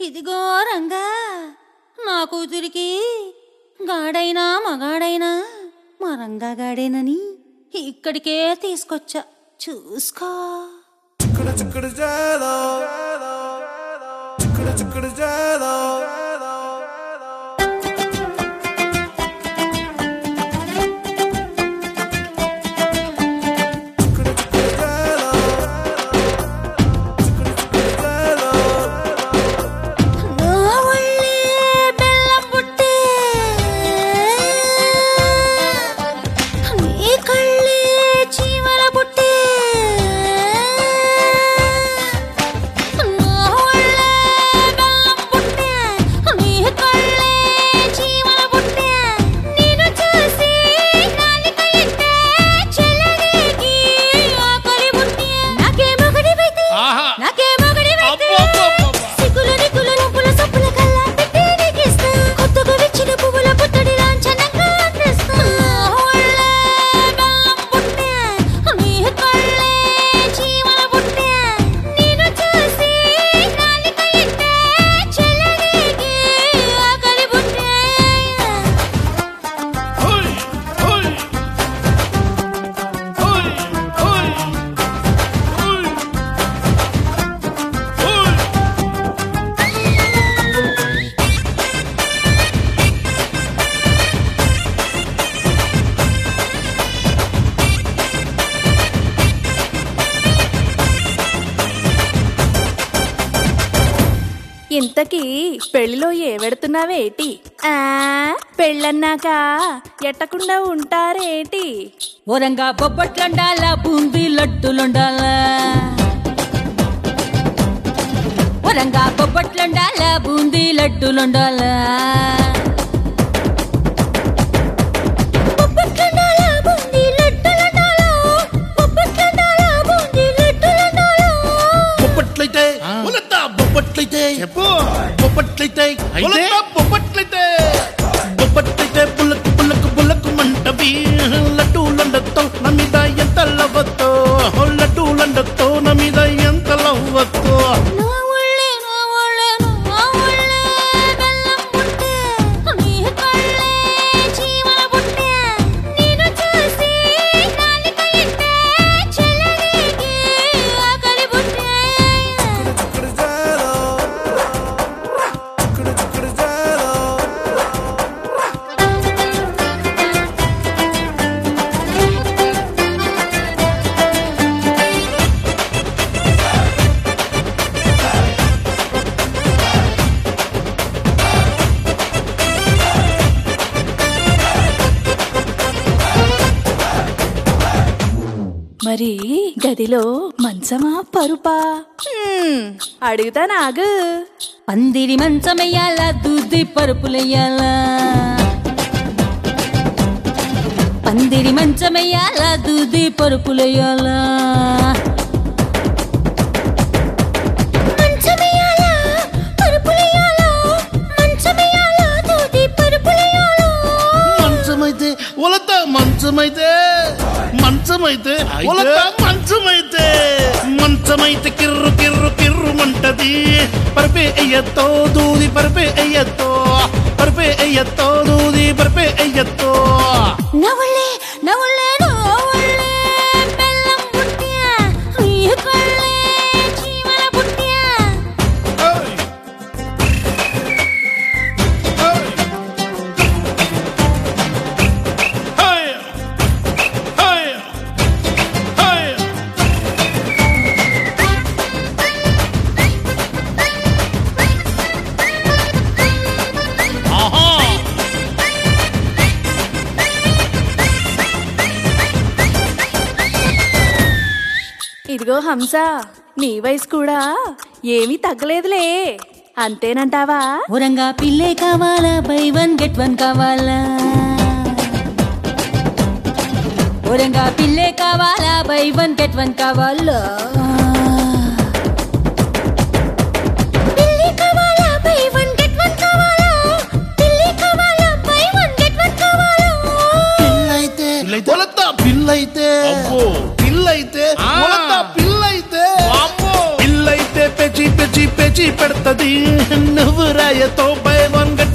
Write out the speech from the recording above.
ఇదిగో రంగా నా కూతురికి గాడైనా మగాడైనా మా రంగా గాడేనని ఇక్కడికే తీసుకొచ్చా చూసుకో చిక్కుడు చిక్కుడు జాలో చిక్కుడు చిక్కుడు జాలో చిక్కుడు చిక్కుడు జాలో చిక్కుడు చిక్కుడు జాలో నా ఒళ్ళే బెల్లం పుట్టే నీ కళ్ళే చీమల పుట్టే నా ఒళ్ళే బెల్లం పుట్టే నీ కళ్ళే చీమల పుట్టే నిన్ను చూసి నాలిక ఎట్టే చెల్లరేగి ఆకలి పుట్టే నాకే మొగడివైతే ఆహా. నాకే మొగడివైతే అబ్బబ్బబ్బబ్బ. సిగ్గుల నిగ్గుల నొప్పుల సప్పుల కల్లా పెట్టి నీకిస్తా కొత్తగా విచ్చిన పువ్వుల పుత్తడి లాంఛనంగా అందిస్తా ఒళ్ళే బెల్లం పుట్టే నీ కళ్ళే చీమల పుట్టే నిన్ను చూసి నాలిక ఎట్టే చెల్లరేగి ఆకలి పుట్టే హోయ్ హోయ్ హోయ్ హోయ్ హోయ్ హోయ్ ఇంతకీ పెళ్లిలో ఏ పెడుతున్నావేటి ఆ పెళ్ళన్నాక ఎట్టకుండా ఉంటారేటి ఓరంగా బొబ్బట్లుండాల బూందీ లడ్డులుండాల ఓరంగా బొబ్బట్లుండాల బూందీ లడ్డులుండాల బొబ్బట్లుండాల బూందీ లడ్డులుండాల బొబ్బట్లుండాల బూందీ లడ్డులుండాల బొబ్బట్లయితే ఉలత బొబ్బట్లయితే చెప్పు బొబ్బట్లయితే అయితే? ఉలత బొబ్బట్లయితే బొబ్బట్లయితే బుల్లకు బుల్లకు బుల్లకు మంటవి లడ్డూలండతో నా మీద ఎంత లవ్వతో లడ్డూలండతో నా మీద ఎంత లవ్వతో నా ఒళ్ళే నా ఒళ్ళే నా ఒళ్ళే బెల్లం పుట్టే నీ కళ్ళే చీమల పుట్టే నిన్ను చూసి నాలిక ఎట్టే చెల్లరేగి ఆకలి పుట్టే చిక్కుడు జాలో చిక్కుడు చిక్కుడు జాలో మరి గదిలో మంచమా పరుపా హ్మ్, అడుగుతా నాగు పందిరి మంచమయ్యాల దూది పరుపులయ్యాల పందిరి మంచమయ్యాల దూది పరుపులయ్యాల మంచమయ్యాల పరుపులయ్యాల మంచమయ్యాల దూది పరుపులయ్యాల మంచమైతే ఉలత మంచమైతే మంచమైతే అయితే? ఉలత మంచమైతే మంచమైతే కిర్రు కిర్రు కిర్రు మంటది పరపే అయ్యతో దూది పరపే అయ్యతో పరపే అయ్యతో దూది పరపే అయ్యతో నవళ్ళే నవళ్ళే నవళ్ళే బెల్లం పుట్ట్యా నీ కళ్ళే చీమల పుట్ట్యా హోయ్ హోయ్ హోయ్ హోయ్ ఆహా ఇదిగో హంస నీ వయసు కూడా ఏమీ తగ్గలేదులే అంతేనంటావా ఊరంగా పిల్లే కావాలా బై వన్ గెట్ వన్ కావాలా ఊరంగా పిల్లే కావాలా బై వన్ గెట్ వన్ కావాలా పిల్లి కావాలా బై వన్ గెట్ వన్ కావాలా పిల్లి కావాలా బై వన్ గెట్ వన్ కావాలా పిల్లైతే పిల్లైతే? ఉలత పిల్లైతే అబ్బో. పిల్లైతే ఆ. ఉలత పిల్లైతే వామ్మో. పిల్లైతే పెచి పెచి పెచి పెడతది నువ్వు రాయతో బై వన్ గెట్